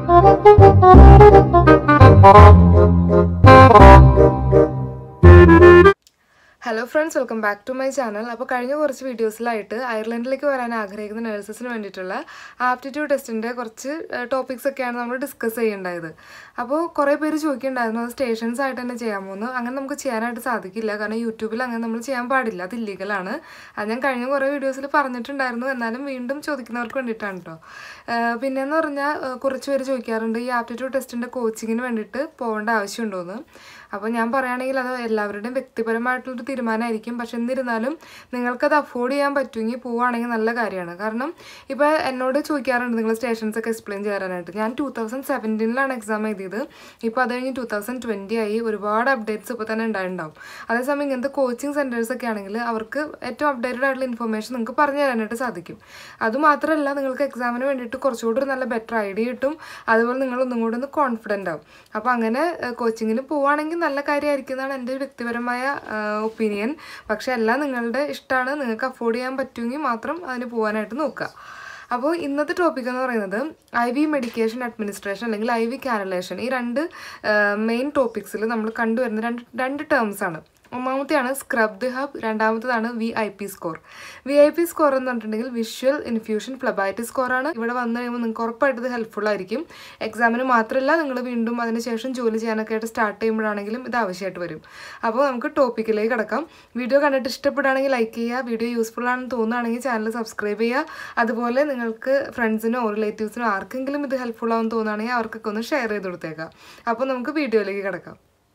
hello friends welcome back to my channel അപ്പോൾ കഴിഞ്ഞ കുറച്ച് വീഡിയോസിലായിട്ട് അയർലൻഡിലേക്ക് വരാൻ ആഗ്രഹിക്കുന്ന നഴ്സസിന് വേണ്ടിയിട്ടുള്ള ആപ്റ്റിറ്റ്യൂഡ് ടെസ്റ്റിൻ്റെ കുറച്ച് ടോപ്പിക്സ് ഒക്കെയാണ് നമ്മൾ ഡിസ്കസ് ചെയ്യേണ്ടത് അപ്പോൾ കുറേ പേര് ചോദിക്കുന്നുണ്ടായിരുന്നു അത് സ്റ്റേഷൻസ് ആയിട്ട് തന്നെ ചെയ്യാമോ എന്ന് അങ്ങനെ നമുക്ക് ചെയ്യാനായിട്ട് സാധിക്കില്ല കാരണം യൂട്യൂബിൽ അങ്ങനെ നമ്മൾ ചെയ്യാൻ പാടില്ല അത് ഇല്ലീഗലാണ് അത് ഞാൻ കഴിഞ്ഞ കുറേ വീഡിയോസിൽ പറഞ്ഞിട്ടുണ്ടായിരുന്നു എന്നാലും വീണ്ടും ചോദിക്കുന്നവർക്ക് വേണ്ടിയിട്ടാണ് കേട്ടോ പിന്നെയെന്ന് പറഞ്ഞാൽ കുറച്ച് പേര് ചോദിക്കാറുണ്ട് ഈ ആപ്റ്റിറ്റ്യൂഡ് ടെസ്റ്റിൻ്റെ കോച്ചിങ്ങിന് വേണ്ടിയിട്ട് പോകേണ്ട ആവശ്യമുണ്ടോ എന്ന് അപ്പോൾ ഞാൻ പറയുകയാണെങ്കിൽ അത് എല്ലാവരുടെയും വ്യക്തിപരമായിട്ടുള്ളൊരു തീരുമാനമായിരിക്കും പക്ഷെ എന്നിരുന്നാലും നിങ്ങൾക്കത് അഫോർഡ് ചെയ്യാൻ പറ്റുമെങ്കിൽ പോവുകയാണെങ്കിൽ നല്ല കാര്യമാണ് കാരണം ഇപ്പോൾ എന്നോട് ചോദിക്കാറുണ്ട് നിങ്ങൾ സ്റ്റേഷൻസ് ഒക്കെ എക്സ്പ്ലെയിൻ ചെയ്യാനായിട്ട് ഞാൻ ടൂ തൗസൻഡ് സെവൻറ്റീനിലാണ് എക്സാം എഴുതിയത് ഇപ്പോൾ അത് കഴിഞ്ഞ് ടൂ തൗസൻഡ് ട്വൻറ്റി ആയി ഒരുപാട് അപ്ഡേറ്റ്സ് ഇപ്പോൾ തന്നെ ഉണ്ടായിട്ടുണ്ടാവും അതേസമയം ഇങ്ങനത്തെ കോച്ചിങ് സെൻറ്റേഴ്സ് ഒക്കെ ആണെങ്കിൽ അവർക്ക് ഏറ്റവും അപ്ഡേറ്റഡ് ആയിട്ടുള്ള ഇൻഫർമേഷൻ നിങ്ങൾക്ക് പറഞ്ഞു തരാനായിട്ട് സാധിക്കും അതുമാത്രമല്ല നിങ്ങൾക്ക് എക്സാമിന് വേണ്ടിയിട്ട് കുറച്ചുകൂടി ഒരു നല്ല ബെറ്റർ ഐഡിയ കിട്ടും അതുപോലെ നിങ്ങൾ ഒന്നും കൂടി ഒന്ന് കോൺഫിഡൻ്റ് ആവും അപ്പോൾ അങ്ങനെ കോച്ചിങ്ങിന് പോവുകയാണെങ്കിൽ നല്ല കാര്യമായിരിക്കും എന്നാണ് എൻ്റെ ഒരു വ്യക്തിപരമായ ഒപ്പീനിയൻ പക്ഷേ എല്ലാം നിങ്ങളുടെ ഇഷ്ടമാണ് നിങ്ങൾക്ക് അഫോർഡ് ചെയ്യാൻ പറ്റുമെങ്കിൽ മാത്രം അതിന് പോകാനായിട്ട് നോക്കുക അപ്പോൾ ഇന്നത്തെ ടോപ്പിക് എന്ന് പറയുന്നത് ഐ വി മെഡിക്കേഷൻ അഡ്മിനിസ്ട്രേഷൻ അല്ലെങ്കിൽ ഐ വി കാനലേഷൻ ഈ രണ്ട് മെയിൻ ടോപ്പിക്സിൽ നമ്മൾ കണ്ടുവരുന്ന രണ്ട് രണ്ട് ടേംസ് ആണ് ഒന്നാമത്തെയാണ് സ്ക്രബ് ദി ഹബ് രണ്ടാമത്തേതാണ് V I P score V I P score എന്ന് പറഞ്ഞിട്ടുണ്ടെങ്കിൽ വിഷ്വൽ ഇൻഫ്യൂഷൻ ഫ്ലബൈറ്റി സ്കോറാണ് ഇവിടെ വന്നു കഴിയുമ്പോൾ നിങ്ങൾക്ക് ഉറപ്പായിട്ട് ഇത് ഹെൽപ്ഫുൾ ആയിരിക്കും എക്സാമിന് മാത്രമല്ല നിങ്ങൾ വീണ്ടും അതിനുശേഷം ജോലി ചെയ്യാനൊക്കെ ആയിട്ട് സ്റ്റാർട്ട് ചെയ്യുമ്പോഴാണെങ്കിലും ഇത് ആവശ്യമായിട്ട് വരും അപ്പോൾ നമുക്ക് ടോപ്പിക്കിലേക്ക് കിടക്കാം വീഡിയോ കണ്ടിട്ട് ഇഷ്ടപ്പെടുകയാണെങ്കിൽ ലൈക്ക് ചെയ്യുക വീഡിയോ യൂസ്ഫുൾ ആണെന്ന് തോന്നുകയാണെങ്കിൽ ചാനൽ സബ്സ്ക്രൈബ് ചെയ്യുക അതുപോലെ നിങ്ങൾക്ക് ഫ്രണ്ട്സിനോ റിലേറ്റീവ്സിനോ ആർക്കെങ്കിലും ഇത് ഹെൽപ്ഫുൾ ആണെന്ന് തോന്നുകയാണെങ്കിൽ അവർക്കൊക്കെ ഒന്ന് ഷെയർ ചെയ്ത് കൊടുത്തേക്കാം അപ്പോൾ നമുക്ക് വീഡിയോയിലേക്ക് കിടക്കാം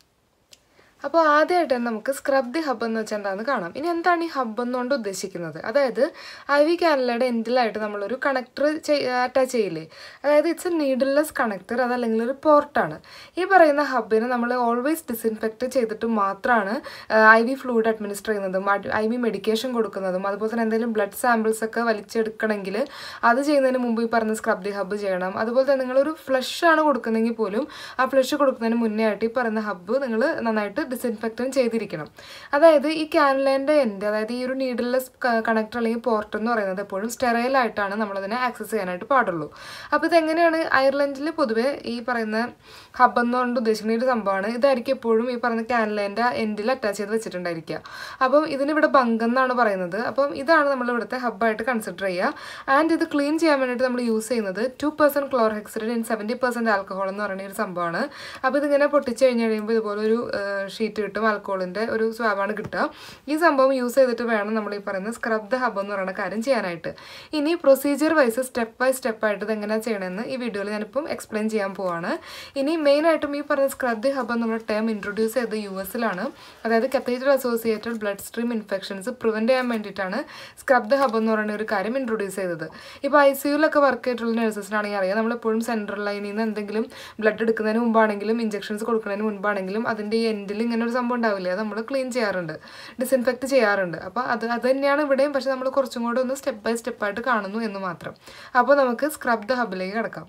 അപ്പോൾ ആദ്യമായിട്ട് തന്നെ നമുക്ക് സ്ക്രബ് ദി ഹബ് എന്ന് വെച്ചാൽ എന്താണെന്ന് കാണാം ഇനി എന്താണ് ഈ ഹബ് എന്നുകൊണ്ട് ഉദ്ദേശിക്കുന്നത് അതായത് ഐ വി കാനലയുടെ എൻഡിലായിട്ട് നമ്മളൊരു കണക്ടർ അറ്റാച്ച് ചെയ്യില്ലേ അതായത് ഇറ്റ്സ് എ നീഡിൽലെസ് കണക്ടർ അതല്ലെങ്കിൽ ഒരു പോർട്ടാണ് ഈ പറയുന്ന ഹബിന് നമ്മൾ ഓൾവേസ് ഡിസിൻഫെക്റ്റ് ചെയ്തിട്ട് മാത്രമാണ് ഐ വി ഫ്ലൂയിഡ് അഡ്മിനിസ്റ്റർ ചെയ്യുന്നതും ഐ വി മെഡിക്കേഷൻ കൊടുക്കുന്നതും അതുപോലെ തന്നെ എന്തെങ്കിലും ബ്ലഡ് സാമ്പിൾസ് ഒക്കെ വലിച്ചെടുക്കണമെങ്കിൽ അത് ചെയ്യുന്നതിന് മുമ്പ് ഈ പറഞ്ഞ സ്ക്രബ് ദി ഹബ് ചെയ്യണം അതുപോലെ തന്നെ നിങ്ങളൊരു ഫ്ലഷ് ആണ് കൊടുക്കുന്നതെങ്കിൽ പോലും ആ ഫ്ലഷ് കൊടുക്കുന്നതിന് മുന്നേ ആയിട്ട് ഈ പറയുന്ന ഹബ്ബ് നിങ്ങൾ നന്നായിട്ട് ഡിസിൻഫെക്റ്റൻ ചെയ്തിരിക്കണം അതായത് ഈ ക്യാൻലേൻ്റെ എൻഡ് അതായത് ഈ ഒരു നീഡിൽലെസ് കണക്ടർ അല്ലെങ്കിൽ പോർട്ട് എന്ന് പറയുന്നത് എപ്പോഴും സ്റ്റെറൈൽ ആയിട്ടാണ് നമ്മളതിനെ ആക്സസ് ചെയ്യാനായിട്ട് പാടുള്ളൂ അപ്പോൾ ഇതെങ്ങനെയാണ് അയർലൻഡിൽ പൊതുവേ ഈ പറയുന്ന ഹബ് എന്നുകൊണ്ട് ഉദ്ദേശിക്കുന്ന ഒരു സംഭവമാണ് ഇതായിരിക്കും എപ്പോഴും ഈ പറയുന്ന ക്യാൻലേൻ്റെ എൻഡിൽ അറ്റാച്ച് ചെയ്ത് വെച്ചിട്ടുണ്ടായിരിക്കുക അപ്പം ഇതിനിവിടെ ബങ്ക് എന്നാണ് പറയുന്നത് അപ്പം ഇതാണ് നമ്മൾ ഇവിടുത്തെ ഹബ്ബായിട്ട് കൺസിഡർ ചെയ്യുക ആൻഡ് ഇത് ക്ലീൻ ചെയ്യാൻ വേണ്ടിയിട്ട് നമ്മൾ യൂസ് ചെയ്യുന്നത് two percent chlorhexidine in seventy percent alcohol എന്ന് പറയുന്ന ഒരു സംഭവമാണ് അപ്പോൾ ഇതിങ്ങനെ പൊട്ടിച്ച് കഴിഞ്ഞ് കഴിയുമ്പോൾ ഇതുപോലെ ഒരു ഷീറ്റ് കിട്ടും ആൽക്കോളിൻ്റെ ഒരു സ്വാബാണ് കിട്ടുക ഈ സംഭവം യൂസ് ചെയ്തിട്ട് വേണം നമ്മൾ ഈ പറയുന്ന സ്ക്രബ് ദ ഹബ് എന്ന് പറയുന്ന കാര്യം ചെയ്യാനായിട്ട് ഇനി procedure wise step by step ആയിട്ട് ഇത് എങ്ങനെയാണ് ചെയ്യണമെന്ന് ഈ വീഡിയോയിൽ ഞാനിപ്പം എക്സ്പ്ലെയിൻ ചെയ്യാൻ പോവാണ് ഇനി മെയിനായിട്ടും ഈ പറയുന്ന സ്ക്രബ് ദി ഹബ് എന്നുള്ള ടേം ഇൻട്രൊഡ്യൂസ് ചെയ്തത് യു എസിലാണ് അതായത് catheter associated bloodstream infections prevent ചെയ്യാൻ വേണ്ടിയിട്ടാണ് സ്ക്രബ് ദ ഹബ് എന്ന് പറയുന്ന ഒരു കാര്യം ഇൻട്രൊഡ്യൂസ് ചെയ്തത് ഇപ്പോൾ ഐ സി യുലൊക്കെ വർക്ക് ചെയ്തിട്ടുള്ള നഴ്സസിനാണെങ്കിൽ അറിയാം നമ്മളെപ്പോഴും സെൻട്രൽ ലൈനിൽ നിന്ന് എന്തെങ്കിലും ബ്ലഡ് എടുക്കുന്നതിന് മുമ്പാണെങ്കിലും ഇഞ്ചക്ഷൻസ് കൊടുക്കുന്നതിന് മുൻപാണെങ്കിലും അതിൻ്റെ ഈ എൻഡിൽ ഇങ്ങനെ ഒരു സംഭവം ഉണ്ടാവില്ലേ അത് നമ്മൾ ക്ലീൻ ചെയ്യാറുണ്ട് ഡിസിൻഫെക്റ്റ് ചെയ്യാറുണ്ട് അപ്പോൾ അത് അത് തന്നെയാണ് ഇവിടെയും പക്ഷേ നമ്മൾ കുറച്ചും കൂടെ ഒന്ന് സ്റ്റെപ്പ് ബൈ സ്റ്റെപ്പായിട്ട് കാണുന്നു എന്ന് മാത്രം അപ്പോൾ നമുക്ക് സ്ക്രബ് ദ ഹബിലേക്ക് കിടക്കാം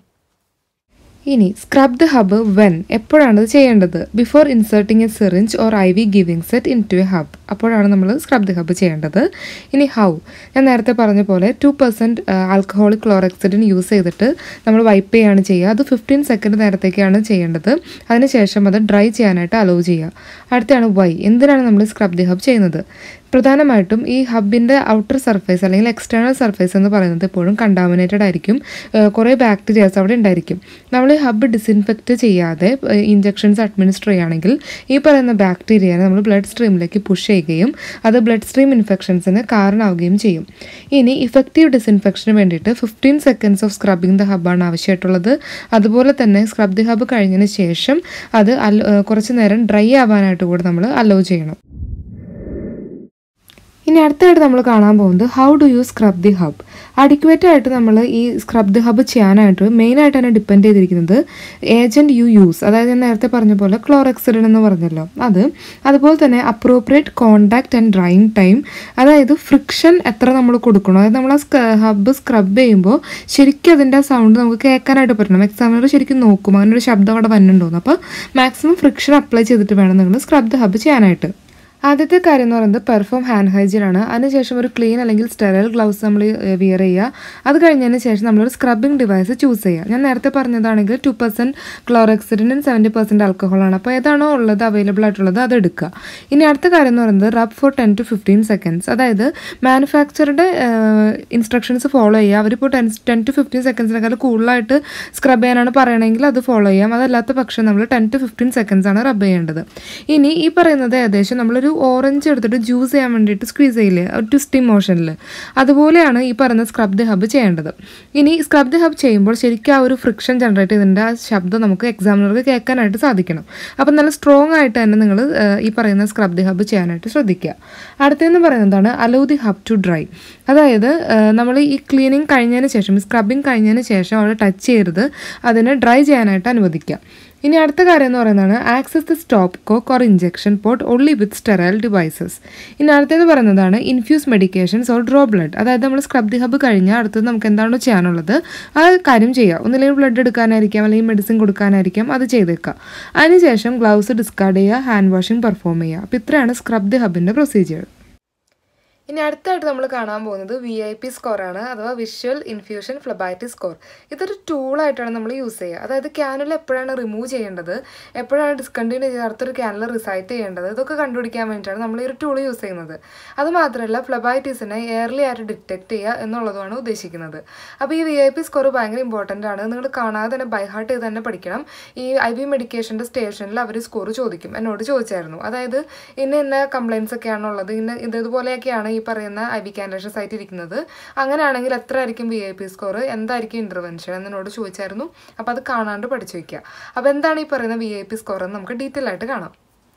ഇനി സ്ക്രബ് ദ ഹബ് വെൻ എപ്പോഴാണ് ഇത് ചെയ്യേണ്ടത് before inserting a syringe or I V giving set into a hub അപ്പോഴാണ് നമ്മൾ സ്ക്രബ് ദി ഹബ് ചെയ്യേണ്ടത് ഇനി ഹൗ ഞാൻ നേരത്തെ പറഞ്ഞ പോലെ two percent alcoholic chlorhexidine use ചെയ്തിട്ട് നമ്മൾ വൈപ്പ് ചെയ്യുകയാണ് ചെയ്യുക അത് ഫിഫ്റ്റീൻ സെക്കൻഡ് നേരത്തേക്കാണ് ചെയ്യേണ്ടത് അതിനുശേഷം അത് ഡ്രൈ ചെയ്യാനായിട്ട് അലോ ചെയ്യുക അടുത്താണ് വൈ എന്തിനാണ് നമ്മൾ സ്ക്രബ് ദി ഹബ് ചെയ്യുന്നത് പ്രധാനമായിട്ടും ഈ ഹബിൻ്റെ ഔട്ടർ സർഫേസ് അല്ലെങ്കിൽ എക്സ്റ്റേണൽ സർഫേസ് എന്ന് പറയുന്നത് എപ്പോഴും കണ്ടാമിനേറ്റഡ് ആയിരിക്കും കുറേ ബാക്ടീരിയാസ് അവിടെ ഉണ്ടായിരിക്കും നമ്മൾ ഈ ഹബ് ഡിസിൻഫെക്റ്റ് ചെയ്യാതെ ഇഞ്ചെക്ഷൻസ് അഡ്മിനിസ്റ്റർ ചെയ്യുകയാണെങ്കിൽ ഈ പറയുന്ന ബാക്ടീരിയനെ നമ്മൾ ബ്ലഡ് സ്ട്രീമിലേക്ക് പുഷ് ചെയ്യുകയും അത് ബ്ലഡ് സ്ട്രീം ഇൻഫെക്ഷൻസിന് കാരണമാവുകയും ചെയ്യും ഇനി ഇഫക്റ്റീവ് ഡിസിൻഫെക്ഷന് വേണ്ടിയിട്ട് fifteen seconds of scrubbing the ഹബ്ബാണ് ആവശ്യമായിട്ടുള്ളത് അതുപോലെ തന്നെ സ്ക്രബ് ദി ഹബ് കഴിഞ്ഞതിന് ശേഷം അത് കുറച്ച് നേരം ഡ്രൈ ആവാനായിട്ട് കൂടെ നമ്മൾ അലോ ചെയ്യണം ഇനി അടുത്തായിട്ട് നമ്മൾ കാണാൻ പോകുന്നത് how do you scrub the hub adequate ആയിട്ട് നമ്മൾ ഈ സ്ക്രബ് ദി ഹബ് ചെയ്യാനായിട്ട് മെയിനായിട്ട് തന്നെ ഡിപ്പെൻഡ് ചെയ്തിരിക്കുന്നത് ഏജൻറ്റ് യു യൂസ് അതായത് ഞാൻ നേരത്തെ പറഞ്ഞ പോലെ ക്ലോറക്സിഡിൻ എന്ന് പറഞ്ഞല്ലോ അത് അതുപോലെ തന്നെ appropriate contact and drying time അതായത് ഫ്രിക്ഷൻ എത്ര നമ്മൾ കൊടുക്കണം അതായത് നമ്മൾ ആ ഹബ് സ്ക്രബ് ചെയ്യുമ്പോൾ ശരിക്കും അതിൻ്റെ സൗണ്ട് നമുക്ക് കേൾക്കാനായിട്ട് പറ്റണം എക്സാമിനർ ശരിക്കും നോക്കും അങ്ങനെ ഒരു ശബ്ദം അവിടെ വന്നിട്ടുണ്ടോന്ന് അപ്പോൾ മാക്സിമം ഫ്രിക്ഷൻ അപ്ലൈ ചെയ്തിട്ട് വേണം നിങ്ങൾ സ്ക്രബ് ദി ഹബ് ചെയ്യാനായിട്ട് ആദ്യത്തെ കാര്യം എന്ന് പറയുന്നത് പെർഫോം ഹാൻഡ് ഹൈജീൻ ആണ് അതിനുശേഷം ഒരു ക്ലീൻ അല്ലെങ്കിൽ സ്റ്റെറൈൽ ഗ്ലൗസ് നമ്മൾ വിയർ ചെയ്യുക അത് കഴിഞ്ഞതിന് ശേഷം നമ്മളൊരു സ്ക്രബിംഗ് ഡിവൈസ് ചൂസ് ചെയ്യുക ഞാൻ നേരത്തെ പറഞ്ഞതാണെങ്കിൽ ടു പെർസെൻറ്റ് ക്ലോറക്സിഡിനും സെവൻറ്റി പെർസെൻറ്റ് ആൽക്കഹോളാണ് അപ്പോൾ ഏതാണോ ഉള്ളത് അവൈലബിൾ ആയിട്ടുള്ളത് അത് എടുക്കുക ഇനി അടുത്ത കാര്യം എന്ന് പറയുന്നത് rub for ten to fifteen seconds അതായത് മാനുഫാക്ചറുടെ ഇൻസ്ട്രക്ഷൻസ് ഫോളോ ചെയ്യുക അവരിപ്പോൾ ടെൻ ടെൻ ടു ഫിഫ്റ്റീൻ സെക്കൻഡ്സിനേക്കാൾ കൂടുതലായിട്ട് സ്ക്രബ് ചെയ്യാനാണ് പറയണമെങ്കിൽ അത് ഫോളോ ചെയ്യാം അതല്ലാത്ത പക്ഷം നമ്മൾ ടെൻ ടു ഫിഫ്റ്റീൻ സെക്കൻഡ്സ് ആണ് റബ്ബ് ചെയ്യേണ്ടത് ഇനി ഈ പറയുന്നത് ഏകദേശം നമ്മളൊരു ഓറഞ്ച് എടുത്തിട്ട് ജ്യൂസ് ചെയ്യാൻ വേണ്ടിയിട്ട് സ്ക്വീസ് ചെയ്യില്ലേ ഒരു ട്വിസ്റ്റിംഗ് മോഷനിൽ അതുപോലെയാണ് ഈ പറയുന്ന സ്ക്രബ് ദി ഹബ് ചെയ്യേണ്ടത് ഇനി സ്ക്രബ് ദി ഹബ് ചെയ്യുമ്പോൾ ശരിക്കും ആ ഒരു ഫ്രിക്ഷൻ ജനറേറ്റ് ചെയ്തതിൻ്റെ ആ ശബ്ദം നമുക്ക് എക്സാമിനർക്ക് കേൾക്കാനായിട്ട് സാധിക്കണം അപ്പം നല്ല സ്ട്രോങ് ആയിട്ട് തന്നെ നിങ്ങൾ ഈ പറയുന്ന സ്ക്രബ് ദി ഹബ് ചെയ്യാനായിട്ട് ശ്രദ്ധിക്കുക അടുത്തതെന്ന് പറയുന്നതാണ് allow the hub to dry അതായത് നമ്മൾ ഈ ക്ലീനിങ് കഴിഞ്ഞതിന് ശേഷം സ്ക്രബിങ് കഴിഞ്ഞതിന് ശേഷം അവിടെ ടച്ച് ചെയ്യരുത് അതിനെ ഡ്രൈ ചെയ്യാനായിട്ട് അനുവദിക്കുക ഇനി അടുത്ത കാര്യം എന്ന് പറയുന്നതാണ് access the stopcock or injection port only with sterile devices ഇനി അടുത്തതെന്ന് പറയുന്നതാണ് infuse medications or draw blood അതായത് നമ്മൾ സ്ക്രബ് ദി ഹബ് കഴിഞ്ഞാൽ അടുത്തത് നമുക്ക് എന്താണോ ചെയ്യാനുള്ളത് ആ കാര്യം ചെയ്യുക ഒന്നില്ലെങ്കിൽ ബ്ലഡ് എടുക്കാനായിരിക്കാം അല്ലെങ്കിൽ മെഡിസിൻ കൊടുക്കാനായിരിക്കാം അത് ചെയ്തേക്കുക അതിനുശേഷം ഗ്ലൗസ് ഡിസ്കാർഡ് ചെയ്യുക ഹാൻഡ് വാഷിംഗ് പെർഫോം ചെയ്യുക അപ്പോൾ ഇത്രയാണ് സ്ക്രബ് ദി ഹബിൻ്റെ പ്രൊസീജിയർ ഇനി അടുത്തായിട്ട് നമ്മൾ കാണാൻ പോകുന്നത് വി ഐ പി സ്കോറാണ് അഥവാ വിഷ്വൽ ഇൻഫ്യൂഷൻ ഫ്ലബാറ്റി സ്കോർ ഇതൊരു ടൂളായിട്ടാണ് നമ്മൾ യൂസ് ചെയ്യുക അതായത് ക്യാനുല എപ്പോഴാണ് റിമൂവ് ചെയ്യേണ്ടത് എപ്പോഴാണ് ഡിസ്കണ്ടിന്യൂ ചെയ്ത് അടുത്തൊരു ക്യാനുല റിസൈറ്റ് ചെയ്യേണ്ടത് ഇതൊക്കെ കണ്ടുപിടിക്കാൻ വേണ്ടിയിട്ടാണ് നമ്മൾ ഈ ഒരു ടൂൾ യൂസ് ചെയ്യുന്നത് അത് മാത്രമല്ല ഫ്ലബൈറ്റീസിനെ എയർലി ആയിട്ട് ഡിറ്റക്ട് ചെയ്യുക എന്നുള്ളതുമാണ് ഉദ്ദേശിക്കുന്നത് അപ്പോൾ ഈ വി ഐ പി സ്കോർ ഭയങ്കര ഇമ്പോർട്ടൻ്റ് ആണ് നിങ്ങൾ കാണാതെ തന്നെ ബൈഹാർട്ട് ചെയ്ത് തന്നെ പഠിക്കണം ഈ ഐ വി മെഡിക്കേഷൻ്റെ സ്റ്റേഷനിൽ അവർ സ്കോർ ചോദിക്കും എന്നോട് ചോദിച്ചായിരുന്നു അതായത് ഇന്ന ഇന്ന കംപ്ലയിൻസ് ഒക്കെയാണുള്ളത് ഇന്ന ഇത് ഇതുപോലെയൊക്കെയാണ് ഈ പറയുന്ന ഐ വി കാൻഡേഷൻ സൈറ്റ് ഇരിക്കുന്നത് അങ്ങനെയാണെങ്കിൽ എത്ര ആയിരിക്കും വി ഐ പി സ്കോർ എന്തായിരിക്കും ഇൻ്റർവെൻഷൻ എന്നോട് ചോദിച്ചായിരുന്നു അപ്പോൾ അത് കാണാണ്ട് പഠിച്ചു വയ്ക്കുക അപ്പോൾ എന്താണ് ഈ പറയുന്ന വി ഐ പി സ്കോർ എന്ന് നമുക്ക് ഡീറ്റെയിൽ ആയിട്ട് കാണാം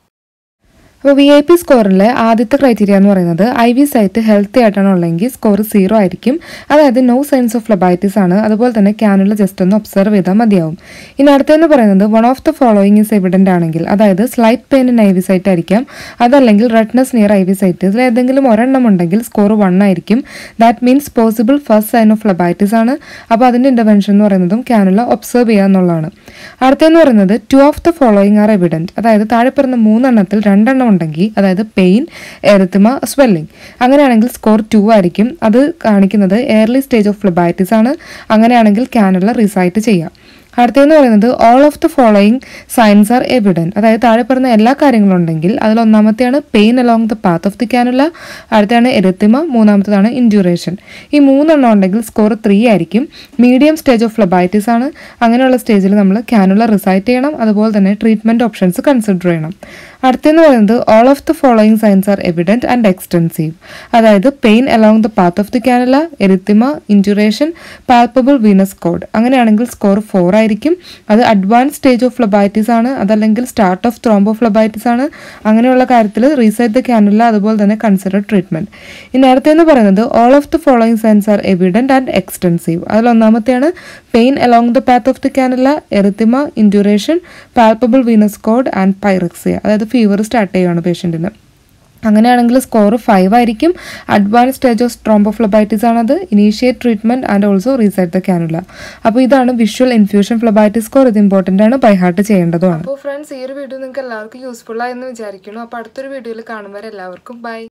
അപ്പോൾ വി ഐ പി സ്കോറിലെ ആദ്യത്തെ ക്രൈറ്റീരിയ എന്ന് പറയുന്നത് ഐ വി സൈറ്റ് ഹെൽത്തി ആയിട്ടാണ് ഉള്ളതെങ്കിൽ സ്കോർ സീറോ ആയിരിക്കും അതായത് നോ സൈൻസ് ഓഫ് ഫ്ലബൈറ്റിസ് ആണ് അതുപോലെ തന്നെ ക്യാനുള്ള ജസ്റ്റ് ഒന്ന് ഒബ്സർവ് ചെയ്താൽ മതിയാവും ഇനി അടുത്തതെന്ന് പറയുന്നത് one of the following is evident ആണെങ്കിൽ അതായത് slight pain in I V site ആയിരിക്കാം അതല്ലെങ്കിൽ redness near I V site ഇതിൽ ഏതെങ്കിലും ഒരെണ്ണം ഉണ്ടെങ്കിൽ സ്കോർ വൺ ആയിരിക്കും that means possible first sign of phlebitis ആണ് അപ്പോൾ അതിൻ്റെ ഇൻ്റർവെൻഷൻ എന്ന് പറയുന്നതും ക്യാനുള്ള ഒബ്സർവ് ചെയ്യുക എന്നുള്ളതാണ് അടുത്തതെന്ന് പറയുന്നത് two of the following are evident അതായത് താഴെ പറഞ്ഞ മൂന്നെണ്ണത്തിൽ രണ്ടെണ്ണം ഉണ്ടെങ്കിൽ അതായത് പെയിൻ എറിത്തിമ സ്വെല്ലിംഗ് അങ്ങനെയാണെങ്കിൽ സ്കോർ ടു ആയിരിക്കും അത് കാണിക്കുന്നത് എയർലി സ്റ്റേജ് ഓഫ് ഫ്ലബൈറ്റിസ് ആണ് അങ്ങനെയാണെങ്കിൽ ക്യാനുള്ള റിസൈറ്റ് ചെയ്യാം അടുത്തതെന്ന് പറയുന്നത് all of the following signs are evident അതായത് താഴെ പറയുന്ന എല്ലാ കാര്യങ്ങളും ഉണ്ടെങ്കിൽ അതിൽ ഒന്നാമത്തെയാണ് pain along the path of the cannula അടുത്താണ് എരുത്തിമ മൂന്നാമത്തതാണ് ഇൻഡ്യൂറേഷൻ ഈ മൂന്നെണ്ണം ഉണ്ടെങ്കിൽ സ്കോർ ത്രീ ആയിരിക്കും മീഡിയം സ്റ്റേജ് ഓഫ് ഫ്ലബൈറ്റിസ് ആണ് അങ്ങനെയുള്ള സ്റ്റേജിൽ നമ്മൾ ക്യാനുള്ള റിസൈറ്റ് ചെയ്യണം അതുപോലെ തന്നെ ട്രീറ്റ്മെൻറ്റ് ഓപ്ഷൻസ് കൺസിഡർ ചെയ്യണം അടുത്തെന്ന് പറയുന്നത് all of the following signs are evident and extensive അതായത് pain along the path of the cannula erythema induration palpable venous cord അങ്ങനെയാണെങ്കിൽ സ്കോർ ഫോർ ആയിരിക്കും അത് അഡ്വാൻസ് സ്റ്റേജ് ഓഫ് ഫ്ലബൈറ്റിസ് ആണ് അതല്ലെങ്കിൽ സ്റ്റാർട്ട് ഓഫ് ത്രോംബോ ഫ്ലബൈറ്റിസ് ആണ് അങ്ങനെയുള്ള കാര്യത്തിൽ റീസൈറ്റ് ദ ക്യാനുള്ള അതുപോലെ തന്നെ കൺസിഡർ ട്രീറ്റ്മെന്റ് ഇനി അടുത്തെന്ന് പറയുന്നത് all of the following signs are evident and extensive അതിൽ ഒന്നാമത്തെയാണ് pain along the path of the cannula erythema induration palpable venous cord and pyrexia അതായത് ഫീവർ സ്റ്റാർട്ട് ചെയ്യുകയാണ് പേഷ്യൻറ്റിന് അങ്ങനെയാണെങ്കിൽ സ്കോർ ഫൈവ് ആയിരിക്കും അഡ്വാൻസ് സ്റ്റേജ് ഓഫ് ട്രോംബോഫ്ലബൈറ്റിസ് ആണത് initiate treatment and also reset the cannula അപ്പോൾ ഇതാണ് വിഷ്വൽ ഇൻഫ്യൂഷൻ ഫ്ലബൈറ്റിസ് സ്കോർ ഇത് important ആണ് ബൈ ഹാർട്ട് ചെയ്യേണ്ടതുമാണ് അപ്പോൾ ഫ്രണ്ട്സ് ഈ ഒരു വീഡിയോ നിങ്ങൾക്ക് എല്ലാവർക്കും യൂസ്ഫുൾ ആയെന്ന് വിചാരിക്കുന്നു അപ്പോൾ അടുത്തൊരു വീഡിയോയിൽ കാണുമ്പോൾ എല്ലാവർക്കും ബൈ